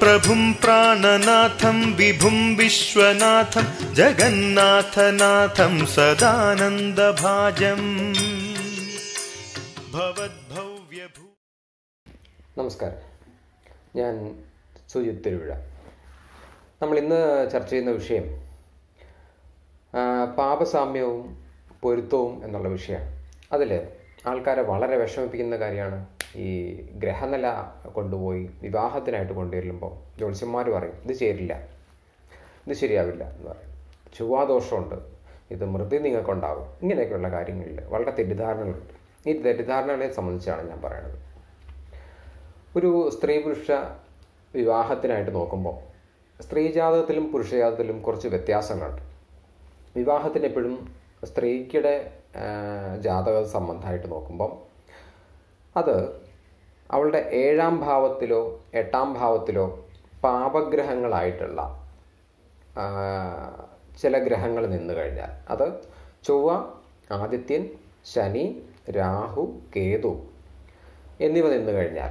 प्रभुं प्राणनाथं विभुं विश्वनाथं जगन्नाथनाथं सदानन्दभाजम् भवद्भव्यभू നമസ്കാരം ഞാൻ സുജിത് തിരുവിഴ നമ്മൾ ഇന്ന് ചർച്ച ചെയ്യുന്ന വിഷയം ആ, പാപസാമ്യവും പൊരുത്തവും എന്നുള്ള വിഷയമാണ് അതിൽ ആൾക്കാരെ വളരെ വിഷമിപ്പിക്കുന്ന കാര്യമാണ് ഈ ഗ്രഹനില കൊണ്ടുപോയി വിവാഹത്തിനായിട്ട് കൊണ്ടുവരുമ്പോൾ ജ്യോത്സ്യന്മാർ പറയും ഇത് ചേരില്ല ഇത് ശരിയാവില്ല എന്ന് പറയും ചൊവ്വാദോഷമുണ്ട് ഇത് മൃതി നിങ്ങൾക്കുണ്ടാകും ഇങ്ങനെയൊക്കെയുള്ള കാര്യങ്ങളിൽ വളരെ തെറ്റിദ്ധാരണകളുണ്ട് ഈ തെറ്റിദ്ധാരണകളെ സംബന്ധിച്ചാണ് ഞാൻ പറയുന്നത് ഒരു സ്ത്രീ പുരുഷ വിവാഹത്തിനായിട്ട് നോക്കുമ്പോൾ സ്ത്രീ ജാതകത്തിലും പുരുഷജാതകത്തിലും കുറച്ച് വ്യത്യാസങ്ങളുണ്ട് വിവാഹത്തിന് എപ്പോഴും സ്ത്രീയുടെ ആ, ജാതക സംബന്ധമായിട്ട് നോക്കുമ്പോൾ അത് അവളുടെ ഏഴാം ഭാവത്തിലോ എട്ടാം ഭാവത്തിലോ പാപഗ്രഹങ്ങളായിട്ടുള്ള ആ, ചില ഗ്രഹങ്ങൾ നിന്ന് കഴിഞ്ഞാൽ അത് ചൊവ്വ ആദിത്യൻ ശനി രാഹു കേതു എന്നിവ നിന്ന് കഴിഞ്ഞാൽ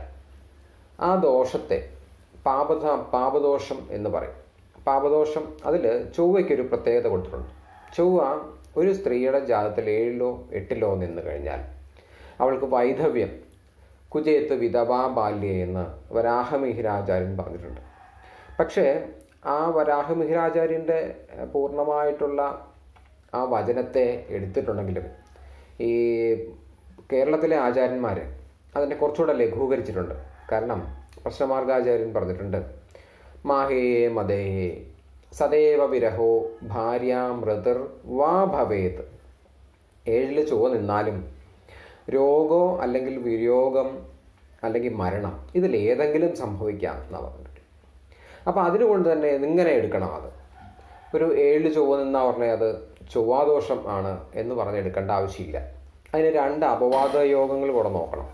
ആ ദോഷത്തെ പാപദ പാപദോഷം എന്ന് പറയും പാപദോഷം അതിൽ ചൊവ്വയ്ക്കൊരു പ്രത്യേകത കൊടുത്തിട്ടുണ്ട് ചൊവ്വ ഒരു സ്ത്രീയുടെ ജാതത്തിൽ ഏഴിലോ എട്ടിലോ നിന്ന് കഴിഞ്ഞാൽ അവൾക്ക് വൈധവ്യം കുജയത്ത് വിധവാ ബാല്യ എന്ന് വരാഹമിഹിരാചാര്യൻ പറഞ്ഞിട്ടുണ്ട് പക്ഷേ ആ വരാഹമിഹിരാചാര്യൻ്റെ ഏഹ്, പൂർണ്ണമായിട്ടുള്ള ആ വചനത്തെ എടുത്തിട്ടുണ്ടെങ്കിലും ഈ കേരളത്തിലെ ആചാര്യന്മാർ അതിനെ കുറച്ചുകൂടെ ലഘൂകരിച്ചിട്ടുണ്ട് കാരണം പ്രശ്നമാർഗാചാര്യൻ പറഞ്ഞിട്ടുണ്ട് മാഹേ മതേ സദൈവ വിരഹോ ഭാര്യ മൃതിർ വാ ഭവേത് ഏഴിൽ ചുവ നിന്നാലും രോഗോ അല്ലെങ്കിൽ വിയോഗം അല്ലെങ്കിൽ മരണം ഇതിലേതെങ്കിലും സംഭവിക്കാം എന്നാണ് പറഞ്ഞിട്ട് അപ്പോൾ അതിനുകൊണ്ട് തന്നെ ഇങ്ങനെ എടുക്കണം അത് ഒരു ഏഴ് ചൊവ്വ നിന്നാ പറഞ്ഞാൽ അത് ചൊവ്വാദോഷം ആണ് എന്ന് പറഞ്ഞെടുക്കേണ്ട ആവശ്യമില്ല അതിന് രണ്ട് അപവാദ യോഗങ്ങൾ കൂടെ നോക്കണം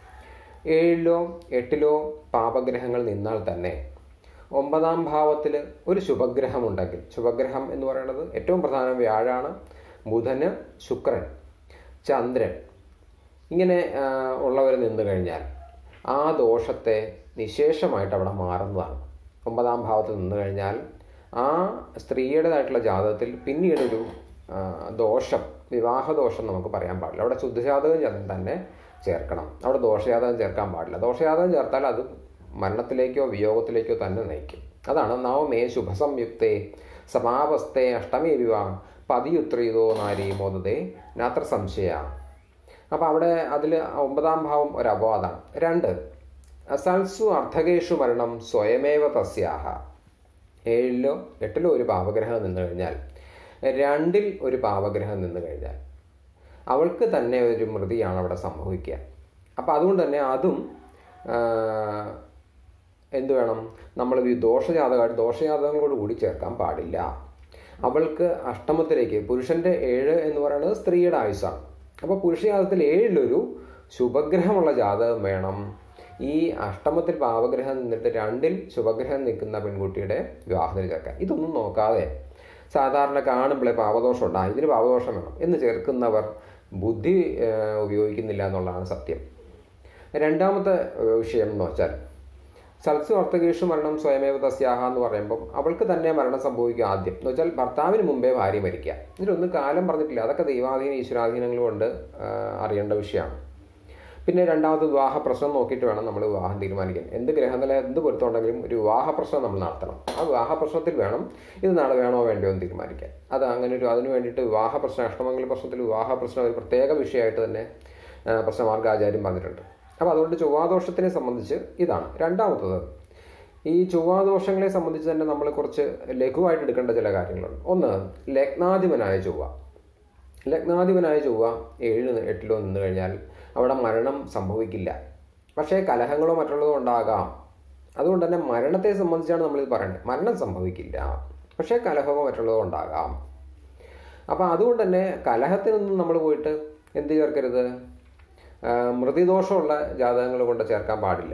ഏഴിലോ എട്ടിലോ പാപഗ്രഹങ്ങൾ നിന്നാൽ തന്നെ ഒമ്പതാം ഭാവത്തിൽ ഒരു ശുഭഗ്രഹം ഉണ്ടെങ്കിൽ ശുഭഗ്രഹം എന്ന് പറയുന്നത് ഏറ്റവും പ്രധാനം വ്യാഴാണ് ബുധന് ശുക്രൻ ചന്ദ്രൻ ഇങ്ങനെ ഉള്ളവർ നിന്ന് കഴിഞ്ഞാൽ ആ ദോഷത്തെ നിശേഷമായിട്ട് അവിടെ മാറുന്നതാണ് ഒമ്പതാം ഭാവത്തിൽ നിന്ന് കഴിഞ്ഞാൽ ആ സ്ത്രീയുടേതായിട്ടുള്ള ജാതകത്തിൽ പിന്നീടൊരു ആ, ദോഷം വിവാഹദോഷം നമുക്ക് പറയാൻ പാടില്ല അവിടെ ശുദ്ധജാതകം ചെ- തന്നെ ചേർക്കണം അവിടെ ദോഷജാതകം ചേർക്കാൻ പാടില്ല ദോഷജാതകം ചേർത്താൽ അത് മരണത്തിലേക്കോ വിയോഗത്തിലേക്കോ തന്നെ നയിക്കും അതാണ് നവമേ ശുഭസംയുക്തേ സമാവസ്ഥേ അഷ്ടമേ വിവാ പതിയുത്രയിതോ നാരി മോദതേ നാത്ര സംശയ അപ്പോൾ അവിടെ അതിൽ ഒമ്പതാം ഭാവം ഒരു അപവാദമാണ് രണ്ട് സൽസു അർത്ഥകേഷു മരണം സ്വയമേവ തസ്യാഹ ഏഴിലോ എട്ടിലോ ഒരു പാപഗ്രഹം നിന്ന് കഴിഞ്ഞാൽ രണ്ടിൽ ഒരു പാപഗ്രഹം നിന്ന് കഴിഞ്ഞാൽ അവൾക്ക് തന്നെ ഒരു മൃതിയാണ് അവിടെ സംഭവിക്കുക അപ്പം അതുകൊണ്ട് തന്നെ അതും ആ, എന്ത് വേണം നമ്മൾ ഈ ദോഷജാതകമായിട്ട് ദോഷജാതകങ്ങളോട് കൂടി ചേർക്കാൻ പാടില്ല അവൾക്ക് അഷ്ടമത്തിലേക്ക് പുരുഷന്റെ ഏഴ് എന്ന് പറയുന്നത് സ്ത്രീയുടെ ആയുസ്സാണ് അപ്പോൾ പുരുഷജാതകത്തിൽ ഏഴിലൊരു ശുഭഗ്രഹമുള്ള ജാതകം വേണം ഈ അഷ്ടമത്തിൽ പാവഗ്രഹം നിന്നിട്ട് രണ്ടിൽ ശുഭഗ്രഹം നിൽക്കുന്ന പെൺകുട്ടിയുടെ വിവാഹത്തിന് ചേർക്കാൻ ഇതൊന്നും നോക്കാതെ സാധാരണ കാണുമ്പോഴേ പാപദോഷം ഉണ്ടാ ഇതിന് പാപദോഷം വേണം എന്ന് ചേർക്കുന്നവർ ബുദ്ധി ഏഹ്, ഉപയോഗിക്കുന്നില്ല എന്നുള്ളതാണ് സത്യം രണ്ടാമത്തെ ഏഹ്, വിഷയം എന്ന് വെച്ചാൽ സൽസു അർത്ഥകേഷു മരണം സ്വയമേവ തസ്യാഹ എന്ന് പറയുമ്പം അവൾക്ക് തന്നെ മരണം സംഭവിക്കുക ആദ്യം എന്ന് വെച്ചാൽ ഭർത്താവിന് മുമ്പേ ഭാര്യ മരിക്കുക ഇതിലൊന്നും കാലം പറഞ്ഞിട്ടില്ല അതൊക്കെ ദൈവാധീന ഈശ്വരാധീനങ്ങൾ കൊണ്ട് ആ, അറിയേണ്ട വിഷയമാണ് പിന്നെ രണ്ടാമത് വിവാഹ പ്രശ്നം നോക്കിയിട്ട് വേണം നമ്മൾ വിവാഹം തീരുമാനിക്കാൻ എന്ത് ഗ്രഹനില എന്ത് പൊരുത്തമുണ്ടെങ്കിലും ഒരു വിവാഹ പ്രശ്നം നമ്മൾ നടത്തണം ആ വിവാഹ പ്രശ്നത്തിൽ വേണം ഇത് നാളെ വേണോ വേണ്ടയോ എന്ന് തീരുമാനിക്കാൻ അത് അങ്ങനെ ഒരു അതിന് വേണ്ടിയിട്ട് വിവാഹ പ്രശ്നം അഷ്ടമംഗല പ്രശ്നത്തിൽ വിവാഹ പ്രശ്നം ഒരു പ്രത്യേക വിഷയമായിട്ട് തന്നെ ആ, പ്രശ്നമാർഗാചാര്യം പറഞ്ഞിട്ടുണ്ട് അപ്പോൾ അതുകൊണ്ട് ചൊവ്വാദോഷത്തിനെ സംബന്ധിച്ച് ഇതാണ് രണ്ടാമത്തത് ഈ ചൊവ്വാദോഷങ്ങളെ സംബന്ധിച്ച് തന്നെ നമ്മൾ കുറച്ച് ലഘുവായിട്ട് എടുക്കേണ്ട ചില കാര്യങ്ങളുണ്ട് ഒന്ന് ലഗ്നാധിപനായ ചൊവ്വ ലഗ്നാധിപനായ ചൊവ്വ ഏഴ് എട്ടിലോ നിന്ന് കഴിഞ്ഞാൽ അവിടെ മരണം സംഭവിക്കില്ല പക്ഷേ കലഹങ്ങളോ മറ്റുള്ളതോ ഉണ്ടാകാം അതുകൊണ്ട് തന്നെ മരണത്തെ സംബന്ധിച്ചാണ് നമ്മളിത് പറയുന്നത് മരണം സംഭവിക്കില്ല പക്ഷേ കലഹമോ മറ്റുള്ളതോ ഉണ്ടാകാം അപ്പോൾ അതുകൊണ്ട് തന്നെ കലഹത്തിനൊന്നും നമ്മൾ പോയിട്ട് എന്ത് ചേർക്കരുത് ആ, മൃതിദോഷമുള്ള ജാതകങ്ങൾ കൊണ്ട് ചേർക്കാൻ പാടില്ല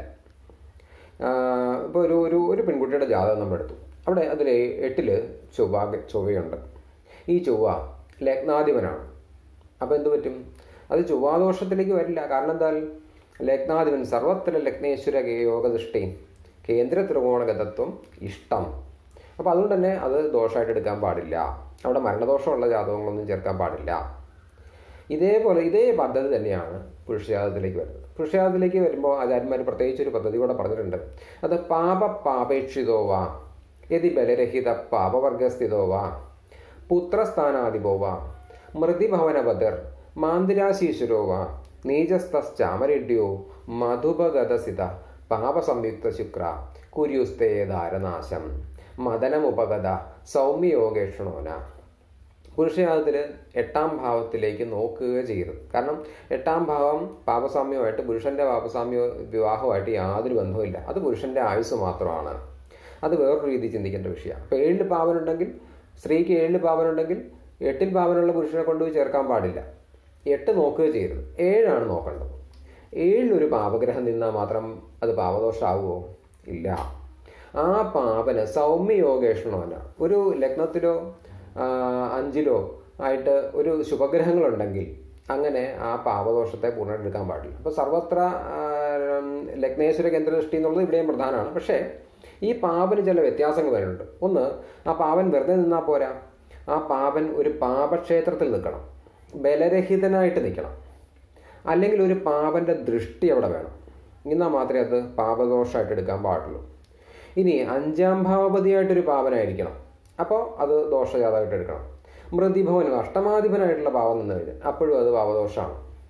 ഇപ്പോൾ ഒരു ഒരു ഒരു പെൺകുട്ടിയുടെ ജാതകം നമ്മൾ എടുത്തു അവിടെ അതിൽ എട്ടിൽ ചൊവ്വ ചൊവ്വയുണ്ട് ഈ ചൊവ്വ ലഗ്നാധിപനാണ് അപ്പോൾ എന്ത് പറ്റും അത് ചൊവ്വാദോഷത്തിലേക്ക് വരില്ല കാരണം എന്താ ലഗ്നാധിപൻ സർവത്ര ലഗ്നേശ്വര യോഗദൃഷ്ടി കേന്ദ്ര ത്രികോണഗതത്വം ഇഷ്ടം അപ്പോൾ അതുകൊണ്ട് തന്നെ അത് ദോഷമായിട്ട് എടുക്കാൻ പാടില്ല അവിടെ മരണദോഷമുള്ള ജാതകങ്ങളൊന്നും ചേർക്കാൻ പാടില്ല ഇതേപോലെ ഇതേ പദ്ധതി തന്നെയാണ് പുരുഷജാതത്തിലേക്ക് വരുന്നത് പുരുഷജാതത്തിലേക്ക് വരുമ്പോൾ ആചാര്യന്മാർ പ്രത്യേകിച്ച് ഒരു പദ്ധതി കൂടെ പറഞ്ഞിട്ടുണ്ട് അത് പാപ പാപേക്ഷിതോ വാ യതി ബലരഹിത പാപവർഗസ്ഥിതോ വാ പുത്രസ്ഥാനാധിപോ വാ മൃതിഭവനപതിർ മാന്തിരാശീശ്വരോ വാ നീചസ്തശ്ചാമരെഡ്യോ മധുപഗതസിത പാപസംയുക്ത ശുക്ര കുര്യുസ്തേ ധാരനാശം മദനമുപഗത സൗമ്യയോഗേഷണോന പുരുഷയാഗത്തിൽ എട്ടാം ഭാവത്തിലേക്ക് നോക്കുക ചെയ്യരുത് കാരണം എട്ടാം ഭാവം പാപസാമ്യമായിട്ട് പുരുഷന്റെ പാപസാമ്യ വിവാഹമായിട്ട് യാതൊരു ബന്ധവുമില്ല അത് പുരുഷന്റെ ആയുസ് മാത്രമാണ് അത് വേറൊരു രീതി ചിന്തിക്കേണ്ട വിഷയമാണ് അപ്പോൾ ഏഴിൽ പാവനുണ്ടെങ്കിൽ സ്ത്രീക്ക് ഏഴിൽ പാവനുണ്ടെങ്കിൽ എട്ടിൽ പാവനുള്ള പുരുഷനെ കൊണ്ടുപോയി ചേർക്കാൻ പാടില്ല എട്ട് നോക്കുക ചെയ്യരുത് ഏഴാണ് നോക്കേണ്ടത് ഏഴിലൊരു പാപഗ്രഹം നിന്നാൽ മാത്രം അത് പാപദോഷമാകുമോ ഇല്ല ആ പാപന് സൗമ്യയോഗേഷണമല്ല ഒരു ലഗ്നത്തിലോ ആ, അഞ്ചിലോ ആയിട്ട് ഒരു ശുഭഗ്രഹങ്ങളുണ്ടെങ്കിൽ അങ്ങനെ ആ പാപദോഷത്തെ പൂർണ്ണമായിട്ട് എടുക്കാൻ പാടില്ല അപ്പോൾ സർവത്ര ആ, ലഗ്നേശ്വര കേന്ദ്രദൃഷ്ടി എന്നുള്ളത് ഇവിടെയും പ്രധാനമാണ് പക്ഷേ ഈ പാപന് ചില വ്യത്യാസങ്ങൾ വരുന്നുണ്ട് ഒന്ന് ആ പാപൻ വെറുതെ നിന്നാൽ പോരാ ആ പാപൻ ഒരു പാപക്ഷേത്രത്തിൽ നിൽക്കണം ബലരഹിതനായിട്ട് നിൽക്കണം അല്ലെങ്കിൽ ഒരു പാപന്റെ ദൃഷ്ടി അവിടെ വേണം എന്നാൽ മാത്രമേ അത് പാപദോഷമായിട്ട് എടുക്കാൻ പാടുള്ളൂ ഇനി അഞ്ചാം ഭാവപതിയായിട്ടൊരു പാപനായിരിക്കണം അപ്പോൾ അത് ദോഷജാതമായിട്ട് എടുക്കണം മൃതിഭവൻ അഷ്ടമാധിപനായിട്ടുള്ള പാവം നിന്ന് കഴിഞ്ഞാൽ അപ്പോഴും അത് പാപദോഷമാണ്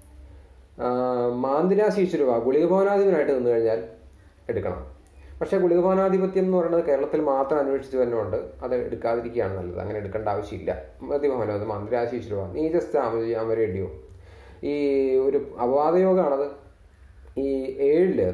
മാന്തിരാശീശ്വരുവ ഗുളികഭവനാധിപനായിട്ട് നിന്ന് കഴിഞ്ഞാൽ എടുക്കണം പക്ഷേ ഗുളികഭവനാധിപത്യം എന്ന് പറയുന്നത് കേരളത്തിൽ മാത്രം അന്വേഷിച്ച് വരുന്നുണ്ട് അത് എടുക്കാതിരിക്കുകയാണ് നല്ലത് അങ്ങനെ എടുക്കേണ്ട ആവശ്യമില്ല മൃതിഭവനം അത് മന്ത്രാശീശ്വരുവ നീജസ്ഥ അമരേഡിയോ ഈ ഒരു അപവാദയോഗമാണത് ഈ ഏഴില്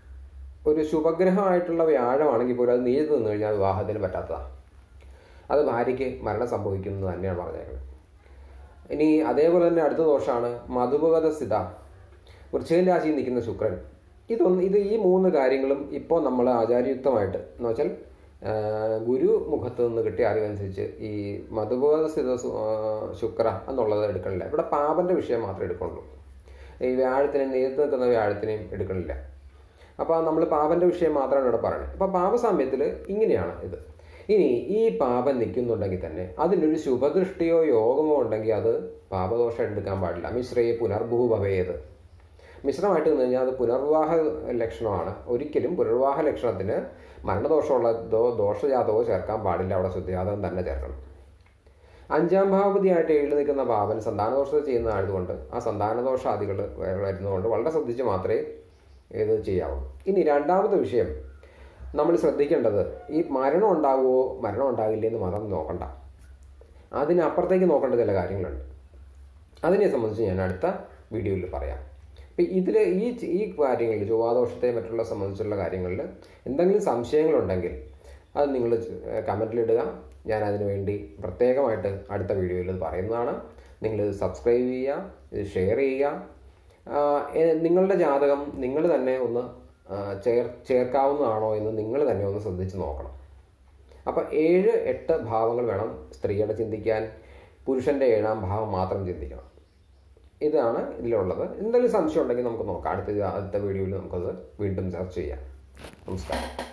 ഒരു ശുഭഗ്രഹമായിട്ടുള്ള വ്യാഴമാണെങ്കിൽ പോലും അത് നീച്ചു നിന്ന് കഴിഞ്ഞാൽ വിവാഹത്തിന് പറ്റാത്തതാണ് അത് ഭാര്യയ്ക്ക് മരണം സംഭവിക്കുന്നത് തന്നെയാണ് പറഞ്ഞേക്കുന്നത് ഇനി അതേപോലെ തന്നെ അടുത്ത ദോഷമാണ് മധുപഗത സ്ഥിത വൃശ്ചികൻ രാശിയിൽ നിൽക്കുന്ന ശുക്രൻ ഇതൊന്ന് ഇത് ഈ മൂന്ന് കാര്യങ്ങളും ഇപ്പോൾ നമ്മൾ ആചാര്യയുക്തമായിട്ട് എന്ന് വെച്ചാൽ ആ, ഗുരു മുഖത്ത് നിന്ന് കിട്ടിയ അറിവനുസരിച്ച് ഈ മധുപഗത സ്ഥിത സു- ആ, ശുക്ര എന്നുള്ളത് എടുക്കണില്ല ഇവിടെ പാപന്റെ വിഷയം മാത്രമേ എടുക്കുള്ളൂ ഈ വ്യാഴത്തിനെ നേരിട്ട് നിൽക്കുന്ന വ്യാഴത്തിനെയും എടുക്കണില്ല അപ്പോൾ നമ്മൾ പാപന്റെ വിഷയം മാത്രമാണ് ഇവിടെ പറയുന്നത് അപ്പോൾ പാപസാമ്യത്തിൽ ഇങ്ങനെയാണ് ഇത് ഇനി ഈ പാപം നിൽക്കുന്നുണ്ടെങ്കിൽ തന്നെ അതിനൊരു ശുഭദൃഷ്ടിയോ യോഗമോ ഉണ്ടെങ്കിൽ അത് പാപദോഷം എടുക്കാൻ പാടില്ല മിശ്രയെ പുനർഭൂഭവേത് മിശ്രമായിട്ട് നിന്ന് കഴിഞ്ഞാൽ അത് പുനർവിവാഹ ലക്ഷണമാണ് ഒരിക്കലും പുനർവിവാഹ ലക്ഷണത്തിന് മരണദോഷമുള്ളതോ ദോഷജാതകോ ചേർക്കാൻ പാടില്ല അവിടെ ശുദ്ധജാതകം തന്നെ ചേർക്കണം അഞ്ചാം ഭാവപതിയായിട്ട് എഴുതി നിൽക്കുന്ന ഭാവൻ സന്താനദോഷത്തെ ചെയ്യുന്നതായതുകൊണ്ട് ആ സന്താനദോഷാദികൾ വരുന്നതുകൊണ്ട് വളരെ ശ്രദ്ധിച്ച് മാത്രമേ ഇത് ചെയ്യാവൂ ഇനി രണ്ടാമത്തെ വിഷയം നമ്മൾ ശ്രദ്ധിക്കേണ്ടത് ഈ മരണം ഉണ്ടാവുമോ മരണം ഉണ്ടാകില്ലേ എന്ന് മാത്രം നോക്കണ്ട അതിനപ്പുറത്തേക്ക് നോക്കേണ്ട ചില കാര്യങ്ങളുണ്ട് അതിനെ സംബന്ധിച്ച് ഞാൻ അടുത്ത വീഡിയോയിൽ പറയാം ഇപ്പം ഇതിൽ ഈ ഈ കാര്യങ്ങളിൽ ചൊവ്വാദോഷത്തെ മറ്റുള്ള സംബന്ധിച്ചുള്ള കാര്യങ്ങളിൽ എന്തെങ്കിലും സംശയങ്ങളുണ്ടെങ്കിൽ അത് നിങ്ങൾ കമൻറ്റിലിടുക ഞാൻ അതിനു വേണ്ടി പ്രത്യേകമായിട്ട് അടുത്ത വീഡിയോയിൽ ഇത് പറയുന്നതാണ് നിങ്ങൾ ഇത് സബ്സ്ക്രൈബ് ചെയ്യുക ഇത് ഷെയർ ചെയ്യുക ആ, എ- നിങ്ങളുടെ ജാതകം നിങ്ങൾ തന്നെ ഒന്ന് ആ, ചേർ ചേർക്കാവുന്നതാണോ എന്ന് നിങ്ങൾ തന്നെ ഒന്ന് ശ്രദ്ധിച്ച് നോക്കണം അപ്പം ഏഴ് എട്ട് ഭാവങ്ങൾ വേണം സ്ത്രീയുടെ ചിന്തിക്കാൻ പുരുഷൻ്റെ ഏഴാം ഭാവം മാത്രം ചിന്തിക്കണം ഇതാണ് ഇതിലുള്ളത് എന്തെങ്കിലും സംശയം ഉണ്ടെങ്കിൽ നമുക്ക് നോക്കാം അടുത്ത അടുത്ത വീഡിയോയിൽ നമുക്കത് വീണ്ടും ചർച്ച ചെയ്യാം നമസ്കാരം